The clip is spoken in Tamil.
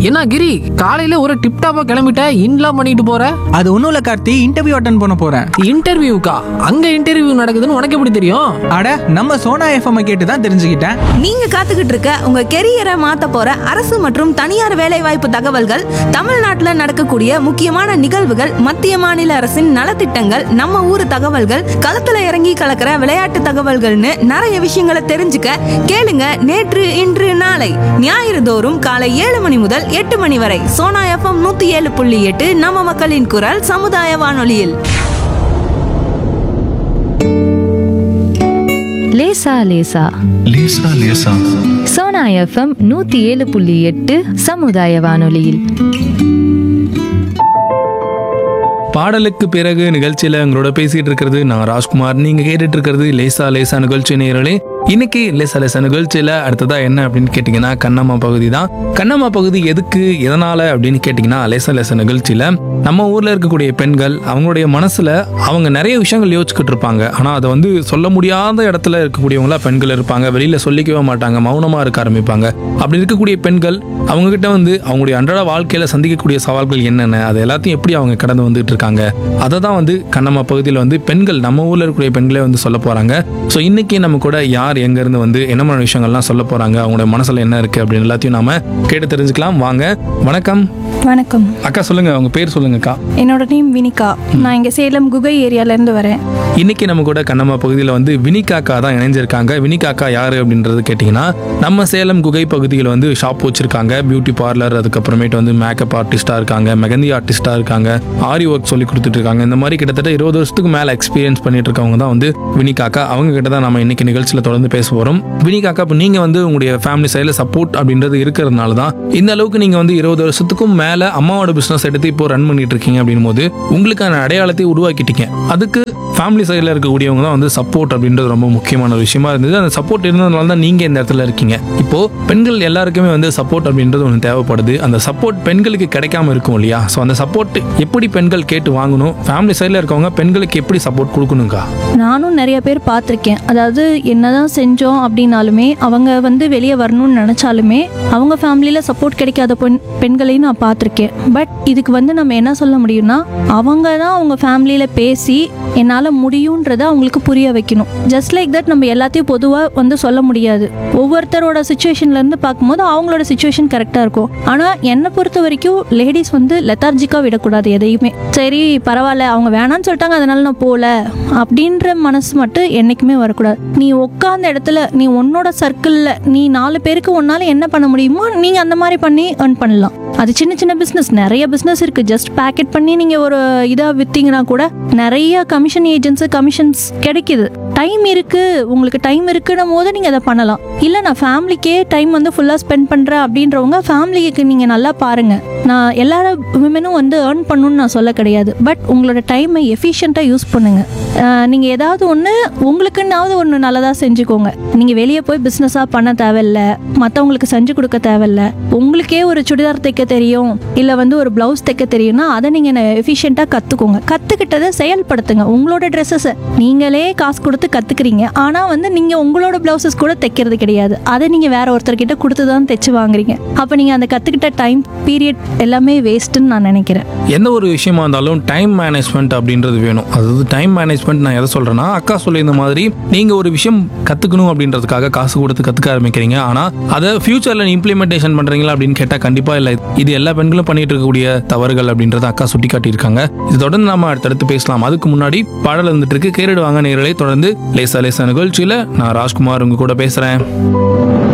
என்ன கிரி காலையில ஒரு டிப் டாப்பா கிளம்பிட்ட இன்லாம் பண்ணிட்டு போற அது ஒன்றும் இல்லை கார்த்தி இன்டர்வியூ அட்டன் பண்ண போகிறேன் இன்டர்வியூக்கா அங்க இன்டர்வியூ நடக்குதுன்னு உனக்கு எப்படி தெரியும் அட நம்ம சோனா எஃப்எம் கேட்டு தான் தெரிஞ்சுக்கிட்டேன் நீங்க காத்துக்கிட்டு இருக்க உங்க கெரியரை மாத்த போற அரசு மற்றும் தனியார் வேலைவாய்ப்பு தகவல்கள் தமிழ்நாட்டுல நடக்கக்கூடிய முக்கியமான நிகழ்வுகள் மத்திய மாநில அரசின் நலத்திட்டங்கள் நம்ம ஊர் தகவல்கள் களத்துல இறங்கி கலக்கிற விளையாட்டு தகவல்கள்னு நிறைய விஷயங்களை தெரிஞ்சுக்க கேளுங்க நேற்று இன்று நாளை ஞாயிறு தோறும் காலை ஏழு மணி முதல் எட்டு மணி வரை சோனா எஃப்எம் நூத்தி ஏழு புள்ளி எட்டு நம்ம மக்களின் குரல் சமுதாய வானொலியில் லேசா லேசா லேசா லேசா சோனா எஃப்எம் நூத்தி ஏழு புள்ளி எட்டு சமுதாய வானொலியில் பாடலுக்கு பிறகு நிகழ்ச்சியில உங்களோட பேசிட்டு இருக்கிறது நான் ராஜ்குமார் நீங்க கேட்டுட்டு இருக்கிறது லேசா லேசா நிகழ்ச்சி நேரலே இன்னைக்கு லேசா லேசா நிகழ்ச்சியில அடுத்ததா என்ன அப்படின்னு கேட்டீங்கன்னா கண்ணம்மா பகுதி தான் கண்ணம்மா பகுதி எதுக்கு எதனால அப்படின்னு கேட்டீங்கன்னா லேசா லேசா நிகழ்ச்சியில நம்ம ஊர்ல இருக்கக்கூடிய பெண்கள் அவங்களுடைய மனசுல அவங்க நிறைய விஷயங்கள் யோசிச்சுக்கிட்டு இருப்பாங்க ஆனா அதை வந்து சொல்ல முடியாத இடத்துல இருக்கக்கூடியவங்களா பெண்கள் இருப்பாங்க வெளியில சொல்லிக்கவே மாட்டாங்க மௌனமா இருக்க ஆரம்பிப்பாங்க அப்படி இருக்கக்கூடிய பெண்கள் அவங்க கிட்ட வந்து அவங்களுடைய அன்றாட வாழ்க்கையில சந்திக்கக்கூடிய சவால்கள் என்னென்ன அது எல்லாத்தையும் எப்படி அவங்க கடந்து வந்துட்டு இருக்காங்க அதை தான் வந்து கண்ணம்மா பகுதியில் வந்து பெண்கள் நம்ம ஊர்ல இருக்கக்கூடிய பெண்களே வந்து சொல்ல போறாங்க ஸோ இன்னைக்கு நம்ம கூட யார் எங்க இருந்து வந்து என்ன மாதிரி விஷயங்கள்லாம் சொல்ல போறாங்க அவங்களுடைய மனசுல என்ன இருக்கு அப்படின்னு எல்லாத்தையும் நாம கேட்டு தெரிஞ்சுக்கலாம் வாங்க வணக்கம் வணக்கம் அக்கா சொல்லுங்க உங்க பேர் சொல்லுங்கக்கா என்னோட நேம் வினிகா நான் இங்கே சேலம் குகை ஏரியாலேருந்து வரேன் இன்னைக்கு நம்ம கூட கண்ணம்மா பகுதியில் வந்து வினிகாக்கா தான் இணைஞ்சிருக்காங்க வினிகாக்கா யாரு அப்படின்றது கேட்டிங்கன்னா நம்ம சேலம் குகை பகுதியில் வந்து ஷாப் வச்சிருக்காங்க பியூட்டி பார்லர் அதுக்கப்புறமேட்டு வந்து மேக்கப் ஆர்டிஸ்டா இருக்காங்க மெகந்தி ஆர்டிஸ்டா இருக்காங்க ஆரி ஒர்க் சொல்லி கொடுத்துட்டு இருக்காங்க இந்த மாதிரி கிட்டத்தட்ட இருபது வருஷத்துக்கு மேல எக்ஸ்பீரியன்ஸ் பண்ணிட்டு இருக்கவங்க தான் வந்து வினிகாக்கா அவங்க கிட்ட தான் நம்ம இன்னைக்கு நிகழ்ச்சியில் தொடர்ந்து பேச போறோம் வினிகாக்கா இப்போ நீங்க வந்து உங்களுடைய ஃபேமிலி சைடில் சப்போர்ட் அப்படின்றது இருக்கிறதுனால தான் இந்த அளவுக்கு நீங்க வந்து இருபது வருஷத்துக்கும் மேல அம்மாவோட பிசினஸ் எடுத்து இப்போ ரன் பண்ணிட்டு இருக்கீங்க அப்படின் போது உங்களுக்கான அடையாளத்தை உருவாக்கிட்டீங்க அதுக்கு ஃபேமிலி சைடில் இருக்கக்கூடியவங்க தான் வந்து சப்போர்ட் அப்படின்றது ரொம்ப முக்கியமான ஒரு விஷயமா இருந்தது அந்த சப்போர்ட் இருந்ததுனால தான் நீங்கள் இந்த இடத்துல இருக்கீங்க இப்போ பெண்கள் எல்லாருக்குமே வந்து சப்போர்ட் அப்படின்றது ஒன்று தேவைப்படுது அந்த சப்போர்ட் பெண்களுக்கு கிடைக்காம இருக்கும் இல்லையா ஸோ அந்த சப்போர்ட் எப்படி பெண்கள் கேட்டு வாங்கணும் ஃபேமிலி சைடில் இருக்கவங்க பெண்களுக்கு எப்படி சப்போர்ட் கொடுக்கணுங்கா நானும் நிறைய பேர் பார்த்துருக்கேன் அதாவது என்னதான் செஞ்சோம் அப்படின்னாலுமே அவங்க வந்து வெளியே வரணும்னு நினச்சாலுமே அவங்க ஃபேமிலியில் சப்போர்ட் கிடைக்காத பெண் பெண்களையும் நான் பார்த்துருக்கேன் பட் இதுக்கு வந்து நம்ம என்ன சொல்ல முடியும்னா அவங்க தான் அவங்க ஃபேமிலியில் பேசி என்னால் முடியுன்றதை அவங்களுக்கு புரிய வைக்கணும் ஜஸ்ட் லைக் தட் நம்ம எல்லாத்தையும் பொதுவாக வந்து சொல்ல முடியாது ஒவ்வொருத்தரோட சுச்சுவேஷன்லேருந்து பார்க்கும்போது அவங்களோட சுச்சுவேஷன் கரெக்டாக இருக்கும் ஆனால் என்னை பொறுத்த வரைக்கும் லேடிஸ் வந்து லெத்தார்ஜிக்காக விடக்கூடாது எதையுமே சரி பரவாயில்ல அவங்க வேணான்னு சொல்லிட்டாங்க அதனால நான் போகல அப்படின்ற மனசு மட்டும் என்றைக்குமே வரக்கூடாது நீ உட்காந்த இடத்துல நீ உன்னோட சர்க்கிளில் நீ நாலு பேருக்கு ஒன்னால என்ன பண்ண முடியுமோ நீங்கள் அந்த மாதிரி பண்ணி earn பண்ணலாம் அது சின்ன சின்ன பிஸ்னஸ் நிறைய பிஸ்னஸ் இருக்குது ஜஸ்ட் பேக்கெட் பண்ணி நீங்கள் ஒரு இதாக விற்றீங்கன்னா கூட நிறைய கமிஷன் ஏஜென்ட்ஸு கமிஷன்ஸ் கிடைக்குது டைம் இருக்குது உங்களுக்கு டைம் இருக்குன்னும் போது நீங்கள் அதை பண்ணலாம் இல்லை நான் ஃபேமிலிக்கே டைம் வந்து ஃபுல்லாக ஸ்பெண்ட் பண்ணுறேன் அப்படின்றவங்க ஃபேமிலிக்கு நீங்கள் நல்லா பாருங்கள் நான் எல்லா விமனும் வந்து ஏர்ன் பண்ணணும்னு நான் சொல்ல கிடையாது பட் உங்களோட டைமை எஃபிஷியண்ட்டாக யூஸ் பண்ணுங்கள் நீங்கள் ஏதாவது ஒன்று உங்களுக்குன்னாவது ஒன்று நல்லதாக செஞ்சுக்கோங்க நீங்கள் வெளியே போய் பிஸ்னஸாக பண்ண தேவையில்ல மற்றவங்களுக்கு செஞ்சு கொடுக்க தேவையில்ல உங்களுக்கே ஒரு சுடிதார் தைக்க தெரியும் இல்லை வந்து ஒரு ப்ளவுஸ் தைக்க தெரியும்னா அதை நீங்கள் எஃபிஷியண்ட்டாக கற்றுக்கோங்க கற்றுக்கிட்டதை செயல்படுத்துங்க உங்களோட ட்ரெஸ்ஸஸை நீங்களே காசு கொடுத்து கற்றுக்குறீங்க ஆனால் வந்து நீங்கள் உங்களோட ப்ளவுசஸ் கூட தைக்கிறது கிடையாது அதை நீங்கள் வேற ஒருத்தர்கிட்ட கொடுத்து தான் தைச்சு வாங்குறீங்க அப்போ நீங்கள் அந்த கற்றுக்கிட்ட டைம் பீரியட் எல்லாமே வேஸ்ட்டுன்னு நான் நினைக்கிறேன் எந்த ஒரு விஷயமா இருந்தாலும் டைம் மேனேஜ்மெண்ட் அப்படின்றது வேணும் அதாவது டைம் மேனேஜ்மெண்ட் நான் எதை சொல்றேன்னா அக்கா சொல்லியிருந்த மாதிரி நீங்க ஒரு விஷயம் கத்துக்கணும் அப்படின்றதுக்காக காசு கொடுத்து கத்துக்க ஆரம்பிக்கிறீங்க ஆனா அதை ஃபியூச்சர்ல இம்ப்ளிமெண்டேஷன் பண்றீங்களா அப்படின்னு கேட்டா கண்டிப்பா இல்ல இது எல்லா பெண்களும் பண்ணிட்டு இருக்கக்கூடிய தவறுகள் அப்படின்றத அக்கா சுட்டி காட்டியிருக்காங்க இது தொடர்ந்து நாம அடுத்தடுத்து பேசலாம் அதுக்கு முன்னாடி பாடல் வந்துட்டு இருக்கு கேரிடுவாங்க நேரலை தொடர்ந்து லேசா லேசா நிகழ்ச்சியில நான் ராஜ்குமார் உங்க கூட பேசுறேன்